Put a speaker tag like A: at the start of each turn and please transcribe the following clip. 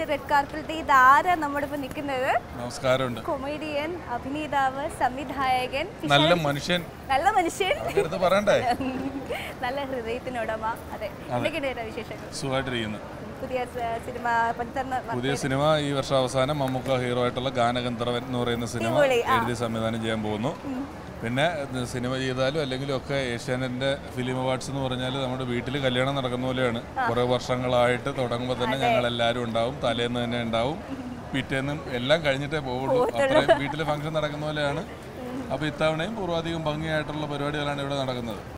A: Red കാർപ്പറ്റിൽ ഇതാരാ നമ്മുടെ ഇപ്പൊ നിൽക്കുന്നത്
B: നമസ്കാരമുണ്ട്
A: കൊമേഡിയൻ അഭിനേതാവ് സംവിധായകൻ
B: നല്ല മനുഷ്യൻ
A: നല്ല മനുഷ്യൻ
B: അതൊക്കെ എടുത്ത് പറയണ്ടേ
A: നല്ല ഹൃദയത്തിനുടമ അതെ എന്തൊക്കെയുണ്ട് വിശേഷങ്ങൾ
B: സുഖമായിട്ടിരിക്കുന്നു
A: പുതിയ സ- സിനിമ പഞ്ചർന്ന
B: പുതിയ സിനിമ ഈ വർഷം അവസാനം മമ്മൂക്ക ഹീറോ ആയിട്ടുള്ള ഗാനഗന്ധർവൻ എന്ന് പറയുന്ന സിനിമ
A: അടിപൊളി, ആ.
B: എഴുതി സംവിധാനം ചെയ്യാൻ പോകുന്നു പിന്നെ ഇത് സിനിമ ചെയ്താലും അല്ലെങ്കിലും ഒക്കെ ഏഷ്യാനെറ്റിന്റെ ഫിലിം അവാർഡ്സ് എന്ന് പറഞ്ഞാൽ നമ്മുടെ വീട്ടിൽ കല്യാണം നടക്കുന്ന പോലെയാണ് കുറേ വർഷങ്ങളായിട്ട് തുടങ്ങുമ്പോൾ തന്നെ ഞങ്ങൾ എല്ലാവരും ഉണ്ടാവും തലേന്ന് തന്നെ ഉണ്ടാവും പിറ്റേന്നും എല്ലാം കഴിഞ്ഞിട്ടേ പോവുള്ളൂ അത്രയും വീട്ടിൽ ഫംഗ്ഷൻ നടക്കുന്ന പോലെയാണ് അപ്പോൾ ഇത്തവണയും പൂർവാധികം ഭംഗിയായിട്ടുള്ള പരിപാടികളാണ് ഇവിടെ നടക്കുന്നത്